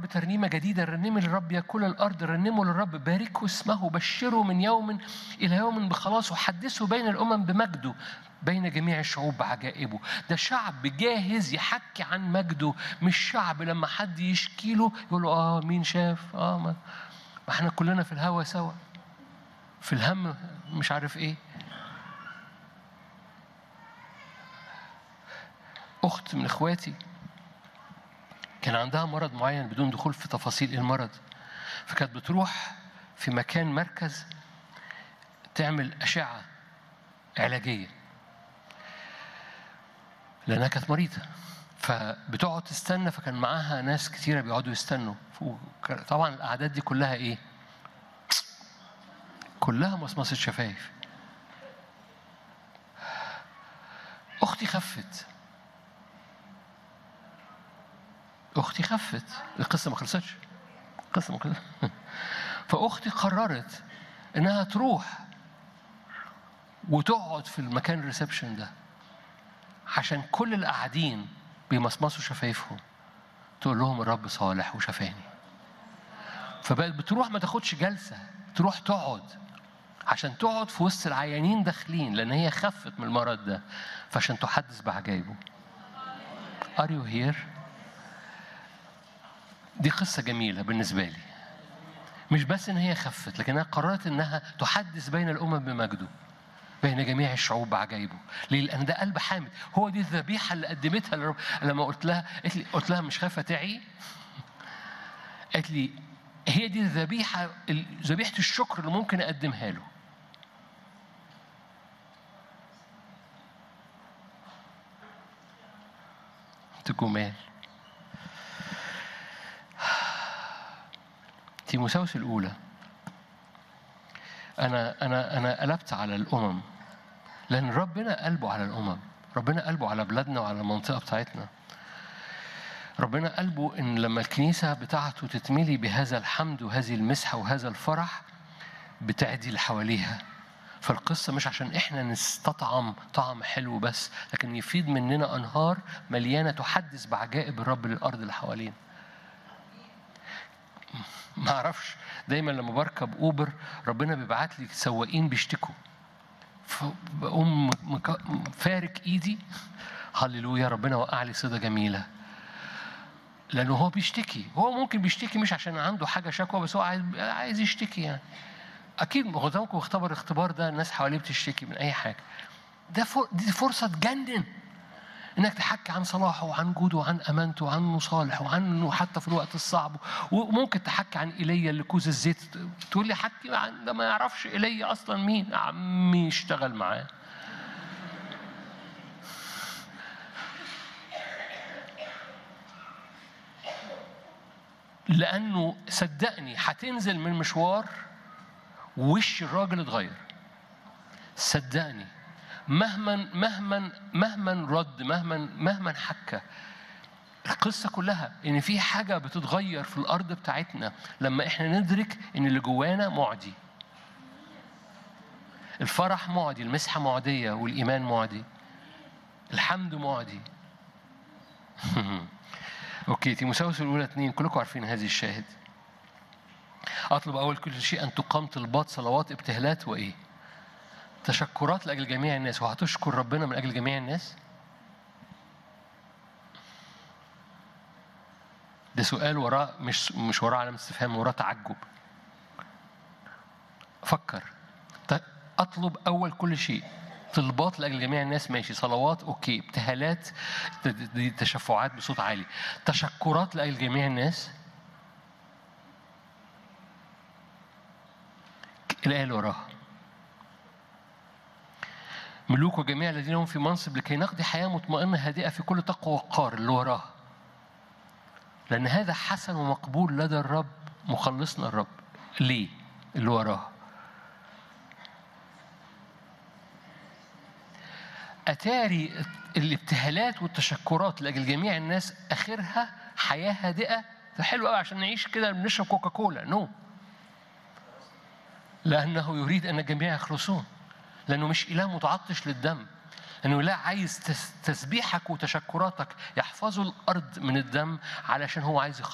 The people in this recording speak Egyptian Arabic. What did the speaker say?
للرب ترنيمة جديدة رنموا للرب يا كل الأرض رنموا للرب باركوا اسمه بشروا من يوم إلى يوم بخلاصه حدثوا بين الأمم بمجده بين جميع الشعوب بعجائبه ده شعب جاهز يحكي عن مجده مش شعب لما حد يشكي له يقول له اه مين شاف اه ما, ما احنا كلنا في الهوا سوا في الهم مش عارف ايه اخت من اخواتي كان عندها مرض معين بدون دخول في تفاصيل ايه المرض فكانت بتروح في مكان مركز تعمل اشعه علاجيه لانها كانت مريضه فبتقعد تستنى فكان معاها ناس كتيره بيقعدوا يستنوا طبعا الاعداد دي كلها ايه كلها مصمصه شفايف اختي خفت اختي خفت القصه ما خلصتش القصه ما خلصتش فاختي قررت انها تروح وتقعد في المكان الريسبشن ده عشان كل اللي قاعدين بيمصمصوا شفايفهم تقول لهم الرب صالح وشفاني فبقت بتروح ما تاخدش جلسه تروح تقعد عشان تقعد في وسط العيانين داخلين لان هي خفت من المرض ده فعشان تحدث بعجائبه Are you here؟ دي قصة جميلة بالنسبة لي مش بس إن هي خفت لكنها قررت إنها تحدث بين الأمم بمجده بين جميع الشعوب بعجائبه ليه؟ لأن ده قلب حامد هو دي الذبيحة اللي قدمتها للرب لما قلت لها قلت, لي قلت لها مش خايفة تعي قالت لي هي دي الذبيحة ذبيحة الشكر اللي ممكن أقدمها له جمال تيموساوس الأولى أنا أنا أنا قلبت على الأمم لأن ربنا قلبه على الأمم ربنا قلبه على بلادنا وعلى المنطقة بتاعتنا ربنا قلبه إن لما الكنيسة بتاعته تتملي بهذا الحمد وهذه المسحة وهذا الفرح بتعدي اللي حواليها فالقصة مش عشان إحنا نستطعم طعم حلو بس لكن يفيد مننا أنهار مليانة تحدث بعجائب الرب للأرض اللي حوالينا ما اعرفش دايما لما بركب اوبر ربنا بيبعت لي سواقين بيشتكوا فبقوم فارك ايدي هللويا ربنا وقع لي صيده جميله لانه هو بيشتكي هو ممكن بيشتكي مش عشان عنده حاجه شكوى بس هو عايز عايز يشتكي يعني اكيد هو ممكن اختبر الاختبار ده الناس حواليه بتشتكي من اي حاجه ده دي فرصه تجنن انك تحكي عن صلاحه وعن جوده وعن امانته وعنه صالح وعنه حتى في الوقت الصعب وممكن تحكي عن ايليا اللي كوز الزيت تقول لي حكي عن ده ما يعرفش ايليا اصلا مين يا عمي اشتغل معاه لانه صدقني هتنزل من مشوار وش الراجل اتغير صدقني مهما مهما مهما رد مهما مهما حكى القصة كلها إن في حاجة بتتغير في الأرض بتاعتنا لما إحنا ندرك إن اللي جوانا معدي. الفرح معدي، المسحة معدية، والإيمان معدي. الحمد معدي. أوكي تيموساوس الأولى اثنين كلكم عارفين هذه الشاهد. أطلب أول كل شيء أن تقام طلبات صلوات ابتهالات وإيه؟ تشكرات لاجل جميع الناس وهتشكر ربنا من اجل جميع الناس ده سؤال وراه مش مش وراه علامه استفهام وراه تعجب فكر اطلب اول كل شيء طلبات لاجل جميع الناس ماشي صلوات اوكي ابتهالات دي تشفعات بصوت عالي تشكرات لاجل جميع الناس الايه اللي وراها ملوك وجميع الذين هم في منصب لكي نقضي حياة مطمئنة هادئة في كل تقوى وقار اللي وراها لأن هذا حسن ومقبول لدى الرب مخلصنا الرب ليه اللي وراها أتاري الابتهالات والتشكرات لأجل جميع الناس آخرها حياة هادئة ده حلو قوي عشان نعيش كده بنشرب كوكاكولا نو no. لأنه يريد أن الجميع يخلصون لأنه مش إله متعطش للدم لأنه لا عايز تسبيحك وتشكراتك يحفظوا الأرض من الدم علشان هو عايز